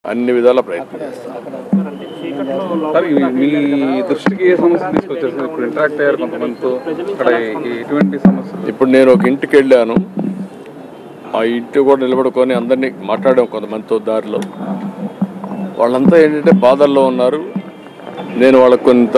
అన్ని విధాల ప్రయత్నం చేస్తాం సార్ ఇవి మీ దృష్టికి ఏ సమస్య తీసుకొచ్చారు సార్ ఇప్పుడు ఇంటరాక్ట్ అయ్యారు కొంతమందితో ఇక్కడ ఈ- ఎటువంటి సమస్యలు ఇప్పుడు నేను ఒక ఇంటికి వెళ్ళాను ఆ ఇంటి కూడా నిలబడుకొని అందరినీ మాట్లాడాం కొంతమందితో దారిలో వాళ్ళంతా ఏంటంటే బాధల్లో ఉన్నారు నేను వాళ్ళకు కొంత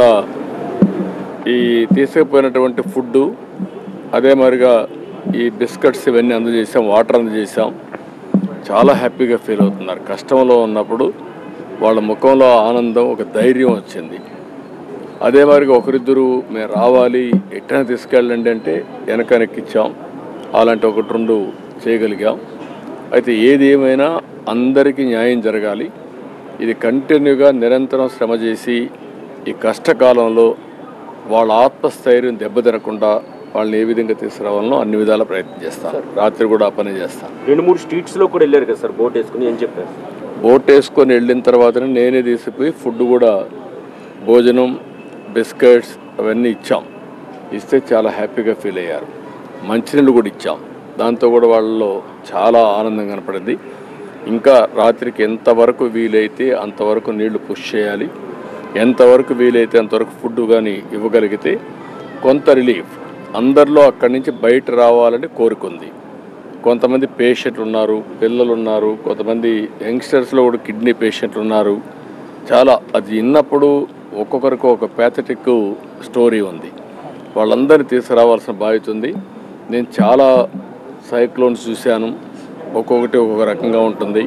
ఈ తీసుకుపోయినటువంటి ఫుడ్డు అదే మరిగా ఈ బిస్కెట్స్ ఇవన్నీ అందజేసాం వాటర్ అందజేసాం చాలా హ్యాపీగా ఫీల్ అవుతున్నారు కష్టంలో ఉన్నప్పుడు వాళ్ళ ముఖంలో ఆనందం ఒక ధైర్యం వచ్చింది అదే మరిగా ఒకరిద్దరు మేము రావాలి ఎట్టైనా తీసుకెళ్ళండి అంటే వెనకనెక్కిచ్చాం అలాంటి ఒకటి రెండు చేయగలిగాం అయితే ఏది ఏమైనా అందరికీ న్యాయం జరగాలి ఇది కంటిన్యూగా నిరంతరం శ్రమ చేసి ఈ కష్టకాలంలో వాళ్ళ ఆత్మస్థైర్యం దెబ్బతినకుండా వాళ్ళని ఏ విధంగా తీసుకురావాలనో అన్ని విధాల ప్రయత్నం చేస్తాను రాత్రి కూడా ఆ పని చేస్తాను రెండు మూడు స్ట్రీట్స్ లో కూడా వెళ్ళారు కదా సార్ బోట్ వేసుకుని ఏం చెప్పారు బోట్ వేసుకొని వెళ్ళిన తర్వాతనే నేనే తీసిపోయి ఫుడ్ కూడా భోజనం బిస్కెట్స్ అవన్నీ ఇచ్చాం ఇస్తే చాలా హ్యాపీగా ఫీల్ అయ్యారు మంచినీళ్ళు కూడా ఇచ్చాం దాంతో కూడా వాళ్ళలో చాలా ఆనందం కనపడింది ఇంకా రాత్రికి ఎంతవరకు వీలైతే అంతవరకు నీళ్లు పుష్ చేయాలి ఎంతవరకు వీలైతే అంతవరకు ఫుడ్ కానీ ఇవ్వగలిగితే కొంత రిలీఫ్ అందరిలో అక్కడి నుంచి బయట రావాలని కోరుకుంది కొంతమంది పేషెంట్లు ఉన్నారు పిల్లలు ఉన్నారు కొంతమంది యంగ్స్టర్స్లో కూడా కిడ్నీ పేషెంట్లు ఉన్నారు చాలా అది విన్నప్పుడు ఒక్కొక్కరికి ఒక ప్యాథటిక్ స్టోరీ ఉంది వాళ్ళందరినీ తీసుకురావాల్సిన బాధ్యత ఉంది నేను చాలా సైక్లోన్స్ చూశాను ఒక్కొక్కటి ఒక్కొక్క రకంగా ఉంటుంది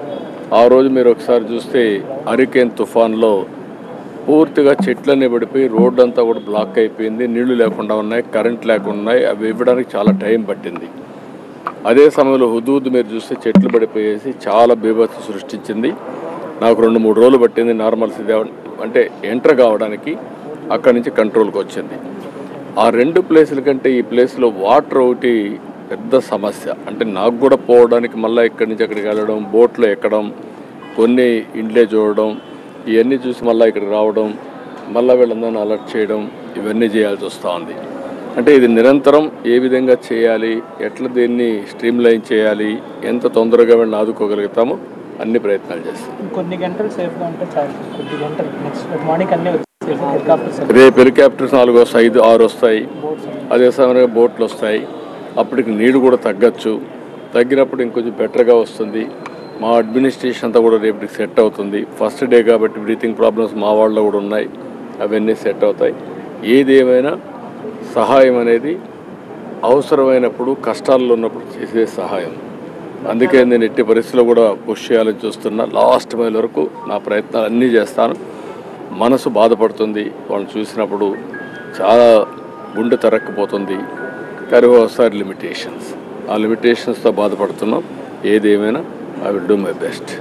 ఆ రోజు మీరు ఒకసారి చూస్తే హరికేన్ తుఫాన్లో పూర్తిగా చెట్లన్నీ పడిపోయి రోడ్డు అంతా కూడా బ్లాక్ అయిపోయింది నీళ్లు లేకుండా ఉన్నాయి కరెంట్ లేకుండా ఉన్నాయి అవి ఇవ్వడానికి చాలా టైం పట్టింది అదే సమయంలో హుదూద్ మీరు చూస్తే చెట్లు పడిపోయేసి చాలా బీభత్సం సృష్టించింది నాకు రెండు మూడు రోజులు పట్టింది నార్మల్ స్థితి అవ- అంటే ఎంటర్ కావడానికి అక్కడి నుంచి కంట్రోల్కి వచ్చింది ఆ రెండు ప్లేసుల కంటే ఈ ప్లేస్లో వాటర్ ఒకటి పెద్ద సమస్య అంటే నాకు కూడా పోవడానికి మళ్ళీ ఇక్కడి నుంచి అక్కడికి వెళ్ళడం బోట్లో ఎక్కడం కొన్ని ఇండ్లే చూడడం ఇవన్నీ చూసి మళ్ళీ ఇక్కడికి రావడం మళ్ళీ వీళ్ళందరినీ అలర్ట్ చేయడం ఇవన్నీ చేయాల్సి వస్తూ ఉంది అంటే ఇది నిరంతరం ఏ విధంగా చేయాలి ఎట్లా దీన్ని స్ట్రీమ్ లైన్ చేయాలి ఎంత తొందరగా వీళ్ళని ఆదుకోగలుగుతామో అన్ని ప్రయత్నాలు చేస్తాం కొన్ని గంటలు సేఫ్గా ఉంటే చాలు కొద్ది గంటలు నెక్స్ట్ మార్నింగ్ అన్నీ వచ్చేసి హెలికాప్టర్స్ రేపు హెలికాప్టర్స్ నాలుగు వస్తాయి ఐదు ఆరు వస్తాయి బోట్స్ అదే సమయంలో బోట్లు వస్తాయి అప్పటికి నీళ్లు కూడా తగ్గచ్చు తగ్గినప్పుడు ఇంకొంచెం బెటర్గా వస్తుంది మా అడ్మినిస్ట్రేషన్ అంతా కూడా రేపటికి సెట్ అవుతుంది ఫస్ట్ డే కాబట్టి బ్రీతింగ్ ప్రాబ్లమ్స్ మా వాళ్ళలో కూడా ఉన్నాయి అవన్నీ సెట్ అవుతాయి ఏది ఏమైనా సహాయం అనేది అవసరమైనప్పుడు కష్టాల్లో ఉన్నప్పుడు చేసే సహాయం అందుకే నేను ఎట్టి పరిస్థితుల్లో కూడా పుష్ చేయాలని చూస్తున్నా లాస్ట్ మైల్ వరకు నా ప్రయత్నాలు అన్నీ చేస్తాను మనసు బాధపడుతుంది వాళ్ళని చూసినప్పుడు చాలా గుండె తరక్కపోతుంది కానీ ఒకసారి లిమిటేషన్స్ ఆ లిమిటేషన్స్తో బాధపడుతున్నాం ఏదేమైనా I will do my best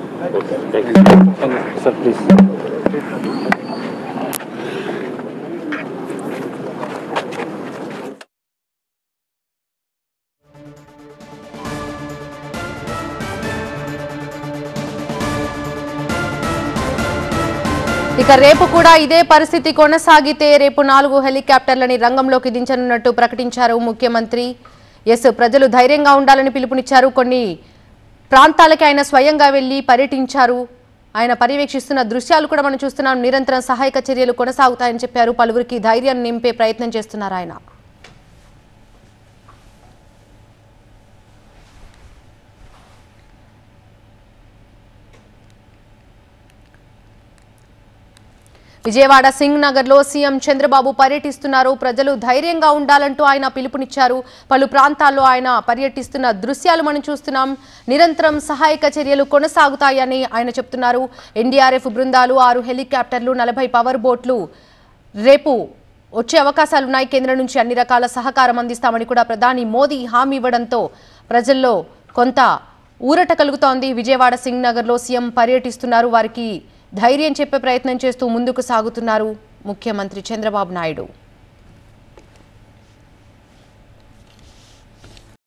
sir please ఇక రేపు కూడా ఇదే పరిస్థితి కొనసాగితే రేపు నాలుగు హెలికాప్టర్లని రంగంలోకి దించనున్నట్టు ప్రకటించారు ముఖ్యమంత్రి ఎస్ ప్రజలు ధైర్యంగా ఉండాలని పిలుపునిచ్చారు కొన్ని ప్రాంతాలకి ఆయన స్వయంగా వెళ్లి పర్యటించారు ఆయన పర్యవేక్షిస్తున్న దృశ్యాలు కూడా మనం చూస్తున్నాం నిరంతరం సహాయక చర్యలు కొనసాగుతాయని చెప్పారు పలువురికి ధైర్యం నింపే ప్రయత్నం చేస్తున్నారు ఆయన విజయవాడ సింగ్ నగర్ లో సీఎం చంద్రబాబు పర్యటిస్తున్నారు ప్రజలు ధైర్యంగా ఉండాలంటూ ఆయన పిలుపునిచ్చారు పలు ప్రాంతాల్లో ఆయన పర్యటిస్తున్న దృశ్యాలు మనం చూస్తున్నాం నిరంతరం సహాయక చర్యలు కొనసాగుతాయని ఆయన చెప్తున్నారు ఎన్డీఆర్ఎఫ్ బృందాలు ఆరు హెలికాప్టర్లు నలభై పవర్ బోట్లు రేపు వచ్చే అవకాశాలున్నాయి కేంద్రం నుంచి అన్ని రకాల సహకారం అందిస్తామని కూడా ప్రధాని మోదీ హామీ ఇవ్వడంతో ప్రజల్లో కొంత ఊరట కలుగుతోంది విజయవాడ సింగ్ నగర్లో సీఎం పర్యటిస్తున్నారు వారికి ధైర్యం చెప్పే ప్రయత్నం చేస్తూ ముందుకు సాగుతున్నారు ముఖ్యమంత్రి చంద్రబాబు నాయుడు